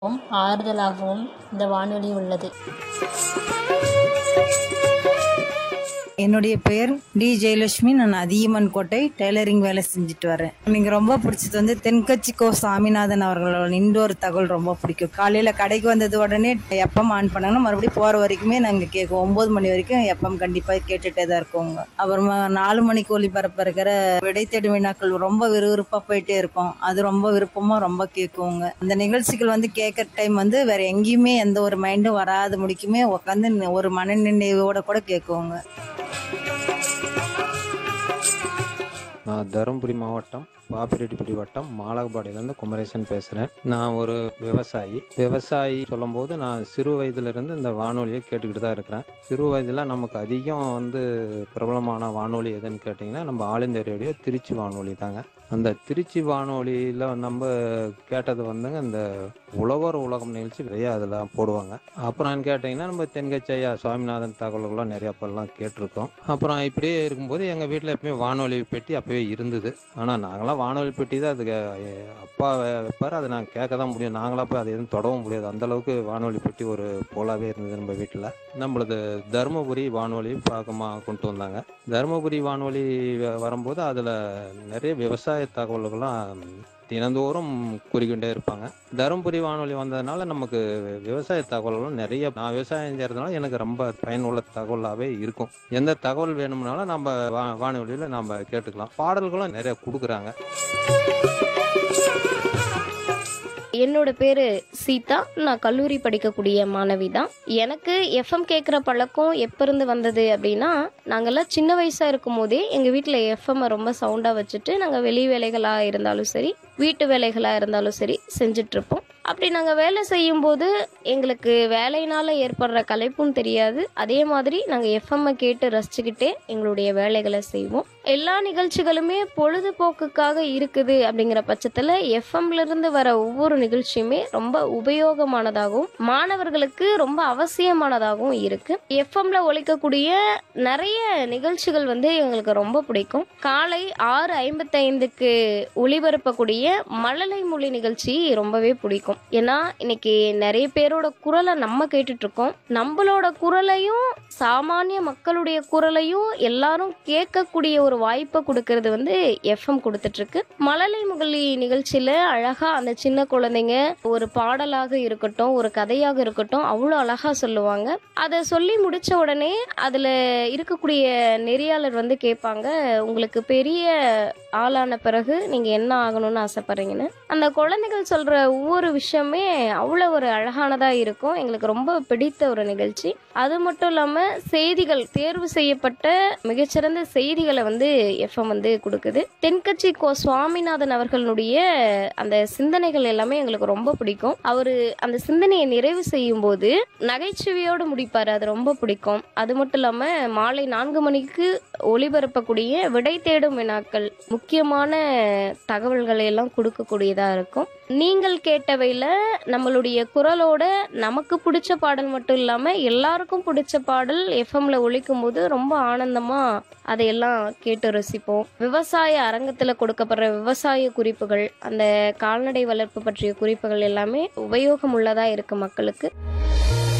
ஆறுதலாகவும் இந்த வானொலி உள்ளது என்னுடைய பெயர் டி ஜெயலட்சுமி நான் அதியமன் கோட்டை டெய்லரிங் வேலை செஞ்சுட்டு வரேன் எனக்கு ரொம்ப பிடிச்சது வந்து தென்கட்சி கோ சாமிநாதன் அவர்களோட இண்டோர் தகவல் ரொம்ப பிடிக்கும் காலையில் கடைக்கு வந்தது உடனே எப்பம் ஆன் பண்ணாங்கன்னா மறுபடியும் போகிற வரைக்குமே நாங்கள் கேட்குவோம் ஒம்பது மணி வரைக்கும் எப்பம் கண்டிப்பாக கேட்டுகிட்டே தான் இருக்கோங்க அப்புறமா நாலு மணிக்கு ஒளிபரப்பு இருக்கிற விடை தேடும் வினாக்கள் ரொம்ப விறுவிறுப்பாக போயிட்டே இருக்கும் அது ரொம்ப விருப்பமாக ரொம்ப கேட்குவோங்க அந்த நிகழ்ச்சிகள் வந்து கேட்குற டைம் வந்து வேற எங்கேயுமே எந்த ஒரு மைண்டும் வராது முடிக்குமே உட்காந்து ஒரு மனநினைவோட கூட கேட்குவோங்க நான் தருமபுரி மாவட்டம் பாப்பிரெட்டிப்பட்டி வட்டம் மாலகபாடியிலேருந்து குமரேசன் பேசுகிறேன் நான் ஒரு விவசாயி விவசாயி சொல்லும்போது நான் சிறு வயதிலிருந்து இந்த வானொலியை கேட்டுக்கிட்டு தான் இருக்கிறேன் சிறு வயதில் நமக்கு அதிகம் வந்து பிரபலமான வானொலி எதுன்னு கேட்டிங்கன்னா நம்ம ஆல் இந்தியா ரேடியோ திருச்சி வானொலி தாங்க அந்த திருச்சி வானொலியில் நம்ம கேட்டது வந்துங்க இந்த உழவர் உலகம் நிகழ்ச்சி நிறைய அதில் போடுவாங்க அப்புறம் கேட்டிங்கன்னா நம்ம தென்கட்சி ஐயா சுவாமிநாதன் தகவல்கள்லாம் நிறைய அப்பெல்லாம் கேட்டிருக்கோம் அப்புறம் இப்படியே இருக்கும்போது எங்கள் வீட்டில் எப்பயுமே வானொலி பெட்டி அப்போவே இருந்தது ஆனால் நாங்களாம் வானொலி பெட்டி தான் அதுக்கு எ- அப்பா வே- வைப்பார் அதை நாங்கள் கேட்க தான் முடியும் நாங்களாம் போய் அதை எதுவும் தொடவும் முடியாது அந்த அளவுக்கு வானொலி பெட்டி ஒரு போலாவே இருந்தது நம்ம வீட்டில் நம்மளது தருமபுரி வானொலி பழக்கமாக கொண்டு வந்தாங்க தருமபுரி வானொலி வ- வரும்போது அதில் நிறைய விவசாய தகவல்கள்லாம் தினந்தோறும் கூறிக்கொண்டே இருப்பாங்க தருமபுரி வானொலி வந்ததுனால நமக்கு விவசாய தகவல்களும் நிறைய நான் விவசாயம் செய்யறதுனால எனக்கு ரொம்ப பயனுள்ள தகவலாகவே இருக்கும் எந்த தகவல் வேணும்னாலும் நம்ம வா வானொலியில் நம்ம கேட்டுக்கலாம் பாடல்களும் நிறைய கொடுக்குறாங்க என்னோட பேரு சீதா நான் கல்லூரி படிக்கக்கூடிய மாணவி தான் எனக்கு எஃப்எம் கேட்குற பழக்கம் எப்போ இருந்து வந்தது அப்படின்னா நாங்கெல்லாம் சின்ன வயசா இருக்கும் போதே எங்கள் வீட்டில் எஃப்எம் ரொம்ப சவுண்டாக வச்சுட்டு நாங்கள் வெளி வேலைகளாக இருந்தாலும் சரி வீட்டு வேலைகளாக இருந்தாலும் சரி செஞ்சுட்டு இருப்போம் அப்படி நாங்கள் வேலை செய்யும்போது எங்களுக்கு வேலையினால ஏற்படுற களைப்பும் தெரியாது அதே மாதிரி நாங்கள் எஃப்எம்மை கேட்டு ரசிச்சுக்கிட்டே எங்களுடைய வேலைகளை செய்வோம் எல்லா நிகழ்ச்சிகளுமே பொழுதுபோக்குக்காக இருக்குது அப்படிங்கிற பட்சத்தில் எஃப்எம்ல இருந்து வர ஒவ்வொரு நிகழ்ச்சியுமே ரொம்ப உபயோகமானதாகவும் மாணவர்களுக்கு ரொம்ப அவசியமானதாகவும் இருக்கு எஃப்எம்ல ஒழிக்கக்கூடிய நிறைய நிகழ்ச்சிகள் வந்து எங்களுக்கு ரொம்ப பிடிக்கும் காலை ஆறு ஐம்பத்தைந்துக்கு ஒளிபரப்பக்கூடிய மழலை மொழி நிகழ்ச்சி ரொம்பவே பிடிக்கும் ஏன்னா இன்னைக்கு நிறைய பேரோட குரலை நம்ம கேட்டுட்டு இருக்கோம் நம்மளோட குரலையும் சாமானிய மக்களுடைய குரலையும் எல்லாரும் கேட்கக்கூடிய ஒரு வாய்ப்பை கொடுக்கறது வந்து எஃப்எம் கொடுத்துட்டு இருக்கு மழலை முகலி நிகழ்ச்சியில அழகா அந்த சின்ன குழந்தைங்க ஒரு பாடலாக இருக்கட்டும் ஒரு கதையாக இருக்கட்டும் அவ்வளோ அழகா சொல்லுவாங்க அதை சொல்லி முடிச்ச உடனே அதுல இருக்கக்கூடிய நெறியாளர் வந்து கேட்பாங்க உங்களுக்கு பெரிய ஆளான பிறகு நீங்க என்ன ஆகணும்னு ஆசைப்படுறீங்கன்னு அந்த குழந்தைகள் சொல்ற ஒவ்வொரு விஷயமே அவ்வளோ ஒரு அழகானதா இருக்கும் எங்களுக்கு ரொம்ப பிடித்த ஒரு நிகழ்ச்சி அது மட்டும் இல்லாம செய்திகள் தேர்வு செய்யப்பட்ட மிகச்சிறந்த செய்திகளை வந்து எஃப்எம் வந்து கொடுக்குது தென்கட்சி கோ சுவாமிநாதன் அவர்களுடைய அந்த சிந்தனைகள் எல்லாமே எங்களுக்கு ரொம்ப பிடிக்கும் அவரு அந்த சிந்தனையை நிறைவு செய்யும் போது நகைச்சுவையோடு முடிப்பாரு அது ரொம்ப பிடிக்கும் அது மட்டும் இல்லாம மாலை நான்கு மணிக்கு ஒளிபரப்பக்கூடிய விடை தேடும் வினாக்கள் முக்கியமான தகவல்களை எல்லாம் கொடுக்கக்கூடியதா இருக்கும் நீங்கள் கேட்டவையில் நம்மளுடைய குரலோட நமக்கு பிடிச்ச பாடல் மட்டும் இல்லாமல் எல்லாருக்கும் பிடிச்ச பாடல் எஃப்எம்ல ஒழிக்கும் போது ரொம்ப ஆனந்தமா அதையெல்லாம் கேட்டு ரசிப்போம் விவசாய அரங்கத்தில் கொடுக்கப்படுற விவசாய குறிப்புகள் அந்த கால்நடை வளர்ப்பு பற்றிய குறிப்புகள் எல்லாமே உபயோகம் உள்ளதா இருக்கு மக்களுக்கு